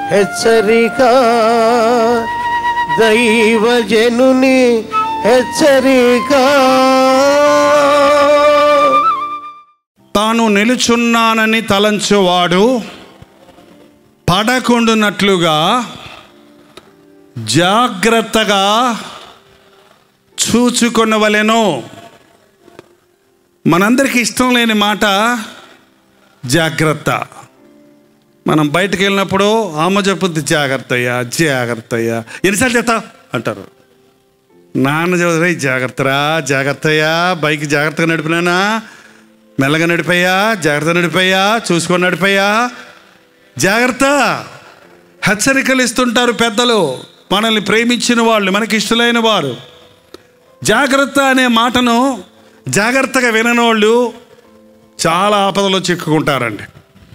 హెచ్చరిక దైవజనుని హెచ్చరిక తాను నిలుచున్నానని తలంచువాడు పడకుండునట్లుగా జాగ్రత్తగా చూచుకొనవలెను మనందరికీ ఇష్టం లేని మాట జాగ్రత్త మనం బయటకు వెళ్ళినప్పుడు ఆమె చెప్పుద్ది జాగ్రత్త అయ్యా జాగ్రత్త అయ్యా ఎన్నిసార్లు చెప్తా అంటారు నాన్న చదువు జాగ్రత్తరా జాగ్రత్తయ్యా బైక్ జాగ్రత్తగా నడిపినానా మెల్లగా నడిపోయా జాగ్రత్త నడిపోయా చూసుకొని నడిపోయా జాగ్రత్త హెచ్చరికలు ఇస్తుంటారు పెద్దలు మనల్ని ప్రేమించిన వాళ్ళు మనకి ఇష్టలైన వారు జాగ్రత్త అనే మాటను జాగ్రత్తగా విననోళ్ళు చాలా ఆపదలో చిక్కుకుంటారండి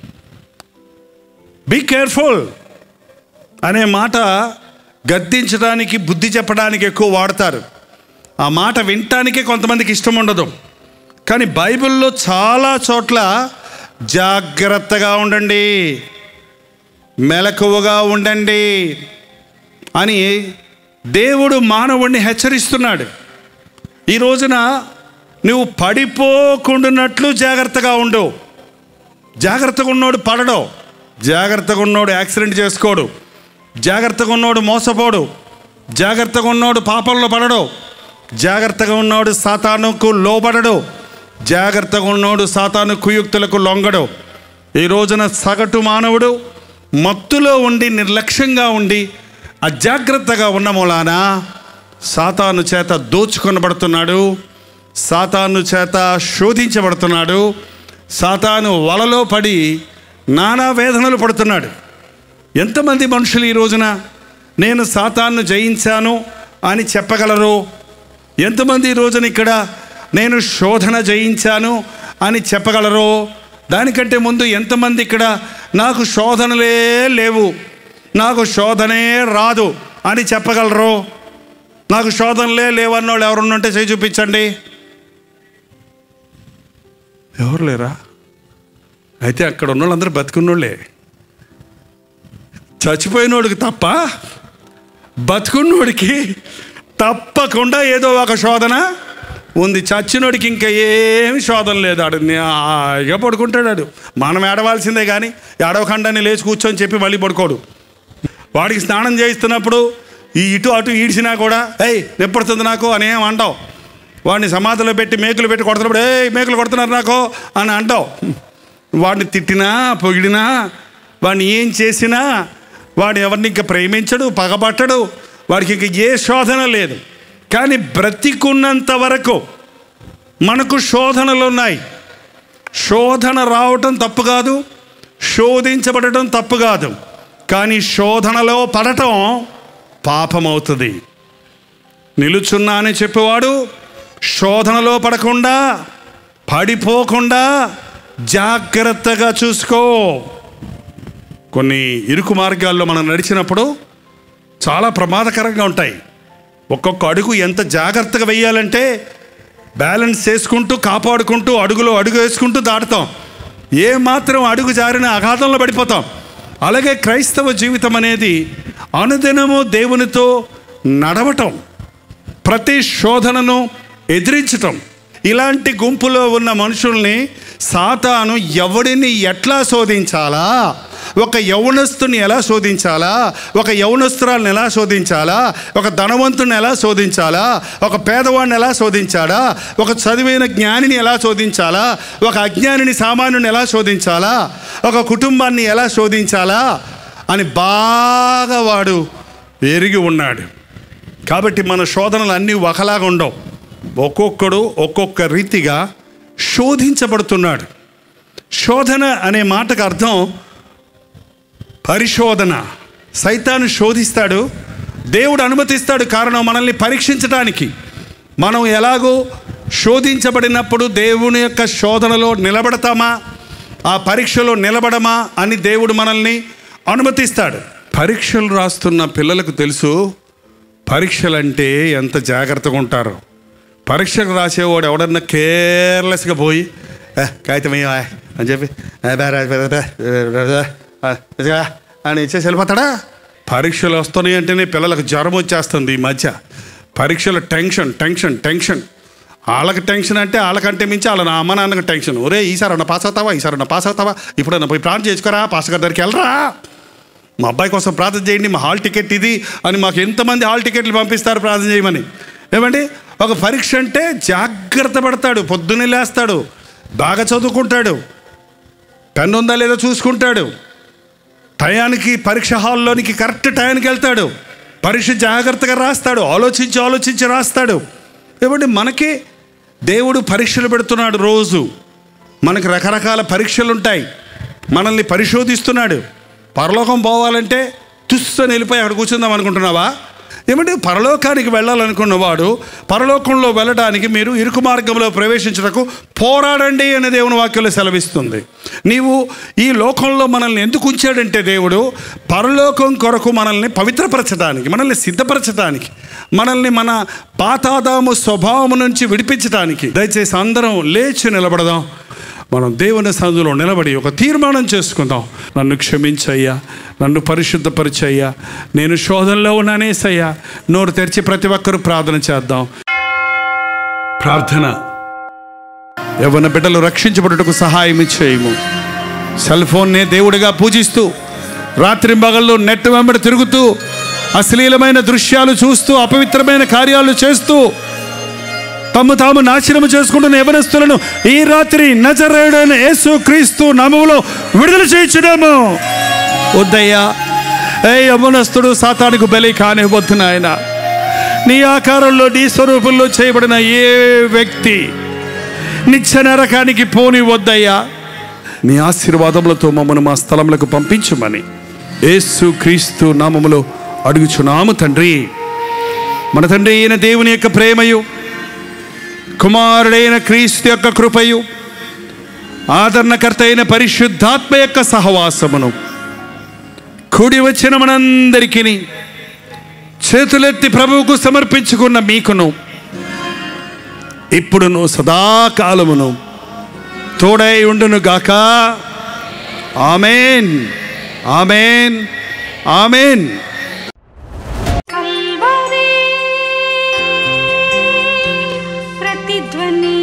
బీ కేర్ఫుల్ అనే మాట గద్దించడానికి బుద్ధి చెప్పడానికి ఎక్కువ వాడతారు ఆ మాట వినటానికే కొంతమందికి ఇష్టం ఉండదు కానీ బైబిల్లో చాలా చోట్ల జాగ్రత్తగా ఉండండి మెలకువగా ఉండండి అని దేవుడు మానవుణ్ణి హెచ్చరిస్తున్నాడు ఈ రోజున నువ్వు పడిపోకుండానట్లు జాగ్రత్తగా ఉండు జాగ్రత్తగా ఉన్నోడు పడడు జాగ్రత్తగా ఉన్నోడు యాక్సిడెంట్ చేసుకోడు జాగ్రత్తగా ఉన్నోడు మోసపోడు జాగ్రత్తగా ఉన్నోడు పాపంలో పడడు జాగ్రత్తగా ఉన్నోడు సాతానుకు లోబడడు జాగ్రత్తగా ఉన్నోడు సాతాను కుయుక్తులకు లొంగడు ఈ రోజున సగటు మానవుడు మత్తులో ఉండి నిర్లక్ష్యంగా ఉండి అజాగ్రత్తగా ఉన్న మూలాన సాతాను చేత దోచుకొనబడుతున్నాడు సాతాను చేత శోధించబడుతున్నాడు సాతాను వలలో పడి నానా వేదనలు పడుతున్నాడు ఎంతమంది మనుషులు ఈ రోజున నేను సాతాన్ను జయించాను అని చెప్పగలరు ఎంతమంది ఈ రోజున ఇక్కడ నేను శోధన జయించాను అని చెప్పగలరు దానికంటే ముందు ఎంతమంది ఇక్కడ నాకు శోధనలే లేవు నాకు శోధనే రాదు అని చెప్పగలరు నాకు శోధనలే లేవన్నోళ్ళు ఎవరున్నుంటే చేయి చూపించండి ఎవరు లేరా అయితే అక్కడ ఉన్న వాళ్ళందరూ బతుకున్నోళ్ళే చచ్చిపోయినోడికి తప్ప బతుకున్నోడికి తప్పకుండా ఏదో ఒక శోధన ఉంది చచ్చినోడికి ఇంకా ఏమి శోధన లేదు ఆడు హాయిగా పడుకుంటాడు ఆడు మనం ఏడవాల్సిందే కానీ ఏడవకుండానే లేచి కూర్చొని చెప్పి మళ్ళీ పడుకోడు వాడికి స్నానం చేయిస్తున్నప్పుడు ఈ ఇటు అటు ఈడ్చినా కూడా ఏయ్ నిప్పడుతుంది నాకు అని ఏం అంటావు వాడిని సమాధిలో పెట్టి మేకులు పెట్టి కొడుతున్నప్పుడు ఏ మేకులు కొడుతున్నారు నాకు అని అంటావు వాడిని తిట్టినా పొగిడినా వాడిని ఏం చేసినా వాడు ఎవరిని ఇంకా ప్రేమించడు పగబట్టడు వాడికి ఇంక ఏ శోధన లేదు కానీ బ్రతికున్నంత వరకు మనకు శోధనలు ఉన్నాయి శోధన రావటం తప్పు కాదు శోధించబడటం తప్పు కాదు కానీ శోధనలో పడటం పాపమవుతుంది నిలుచున్నా అని చెప్పేవాడు శోధనలో పడకుండా పడిపోకుండా జాగ్రత్తగా చూసుకో కొన్ని ఇరుకు మార్గాల్లో మనం నడిచినప్పుడు చాలా ప్రమాదకరంగా ఉంటాయి ఒక్కొక్క అడుగు ఎంత జాగ్రత్తగా వేయాలంటే బ్యాలెన్స్ చేసుకుంటూ కాపాడుకుంటూ అడుగులో అడుగు వేసుకుంటూ దాటుతాం ఏ మాత్రం అడుగు జారిన అఘాతంలో పడిపోతాం అలాగే క్రైస్తవ జీవితం అనేది అనుదినము దేవునితో నడవటం ప్రతి శోధనను ఎదిరించటం ఇలాంటి గుంపులో ఉన్న మనుషుల్ని సాతాను ఎవడిని ఎట్లా శోధించాలా ఒక యౌవనస్తుని ఎలా శోధించాలా ఒక యౌవనస్తురాలను ఎలా శోధించాలా ఒక ధనవంతుని ఎలా శోధించాలా ఒక పేదవాడిని ఎలా శోధించాలా ఒక చదివిన జ్ఞానిని ఎలా శోధించాలా ఒక అజ్ఞానిని సామాన్యుని ఎలా శోధించాలా ఒక కుటుంబాన్ని ఎలా శోధించాలా అని బాగా వాడు ఎరిగి ఉన్నాడు కాబట్టి మన శోధనలు అన్నీ ఒకలాగా ఉండవు ఒక్కొక్కడు ఒక్కొక్క రీతిగా శోధించబడుతున్నాడు శోధన అనే మాటకు అర్థం పరిశోధన సైతాను శోధిస్తాడు దేవుడు అనుమతిస్తాడు కారణం మనల్ని పరీక్షించడానికి మనం ఎలాగో శోధించబడినప్పుడు దేవుని యొక్క శోధనలో నిలబడతామా ఆ పరీక్షలో నిలబడమా అని దేవుడు మనల్ని అనుమతిస్తాడు పరీక్షలు రాస్తున్న పిల్లలకు తెలుసు పరీక్షలంటే ఎంత జాగ్రత్తగా ఉంటారో పరీక్షకు రాసేవాడు ఎవడన్నా కేర్లెస్గా పోయి "ఏ, కాగితం వేయ అని చెప్పి "ఏ, బే, రా, బే, బే, బే, బే, బే, ఆ, ఇదిగా, అని ఇచ్చేసి వెళ్ళిపోతాడా పరీక్షలు వస్తున్నాయి అంటేనే పిల్లలకు జ్వరం వచ్చేస్తుంది ఈ మధ్య పరీక్షల టెన్షన్ టెన్షన్ టెన్షన్ వాళ్ళకి టెన్షన్ అంటే వాళ్ళకంటే మించి వాళ్ళ నా అమ్మ నాన్నకి టెన్షన్ ఒరే ఈసారి అన్న పాస్ అవుతావా ఈసారి అన్న పాస్ అవుతావా ఇప్పుడన్నా పోయి ప్రార్థన చేసుకోరా పాస్ గారి దగ్గరికి వెళ్ళరా మా అబ్బాయి కోసం ప్రార్థన చేయండి మా హాల్ టికెట్ ఇది అని మాకు ఎంతమంది హాల్ టికెట్లు పంపిస్తారు ప్రార్థన చేయమని ఏమండి ఒక పరీక్ష అంటే జాగ్రత్త పడతాడు పొద్దున్నే లేస్తాడు బాగా చదువుకుంటాడు పెన్ ఉందా లేదో చూసుకుంటాడు టయానికి పరీక్ష హాల్లోనికి కరెక్ట్ టయానికి వెళ్తాడు పరీక్ష జాగ్రత్తగా రాస్తాడు ఆలోచించి ఆలోచించి రాస్తాడు ఏమంటే మనకి దేవుడు పరీక్షలు పెడుతున్నాడు రోజు మనకి రకరకాల పరీక్షలు ఉంటాయి మనల్ని పరిశోధిస్తున్నాడు పరలోకం పోవాలంటే తుస్సని వెళ్ళిపోయి అక్కడ కూర్చుందాం అనుకుంటున్నావా ఏమంటే పరలోకానికి వెళ్ళాలనుకున్నవాడు పరలోకంలో వెళ్ళడానికి మీరు ఇరుకు మార్గంలో ప్రవేశించడానికి పోరాడండి అనే దేవుని వాక్యంలో సెలవిస్తుంది నీవు ఈ లోకంలో మనల్ని ఎందుకు ఉంచాడంటే దేవుడు పరలోకం కొరకు మనల్ని పవిత్రపరచడానికి మనల్ని సిద్ధపరచడానికి మనల్ని మన పాతాదాము స్వభావం నుంచి విడిపించడానికి దయచేసి అందరం లేచి నిలబడదాం మనం దేవుని సందులో నిలబడి ఒక తీర్మానం చేసుకుందాం నన్ను క్షమించయ్యా నన్ను పరిశుద్ధపరిచయ్యా నేను శోధనలో ఉన్నానేసయ్యా నోరు తెరిచి ప్రతి ఒక్కరూ ప్రార్థన చేద్దాం ప్రార్థన యవ్వన బిడ్డలు రక్షించబడుటకు సహాయం చేయము సెల్ ఫోన్నే దేవుడిగా పూజిస్తూ రాత్రి మగళ్ళు నెట్ వెంబడి తిరుగుతూ అశ్లీలమైన దృశ్యాలు చూస్తూ అపవిత్రమైన కార్యాలు చేస్తూ తమ్ము తాము నాశనము చేసుకుంటున్న యవనస్తులను ఈ రాత్రి నజరేడైన యేసు క్రీస్తు నామములో విడుదల చేయించుదాము వద్దయ్యా ఏ యవనస్తుడు సాతానికి బలి కానివ్వద్దు నాయన నీ ఆకారంలో నీ స్వరూపంలో చేయబడిన ఏ వ్యక్తి నిత్య నరకానికి పోని వద్దయ్యా నీ ఆశీర్వాదములతో మమ్మను మా స్థలములకు పంపించమని యేసు క్రీస్తు నామములో అడుగుచున్నాము తండ్రి మన తండ్రి అయిన దేవుని యొక్క ప్రేమయు కుమారుడైన క్రీస్తు యొక్క కృపయు ఆదరణకర్త అయిన పరిశుద్ధాత్మ యొక్క సహవాసమును కూడి వచ్చిన మనందరికీ చేతులెత్తి ప్రభువుకు సమర్పించుకున్న మీకును ఇప్పుడును సదాకాలమును తోడై ఉండును గాక ఆమెన్ ఆమెన్ ఆమెన్ కల్వరి ప్రతిధ్వని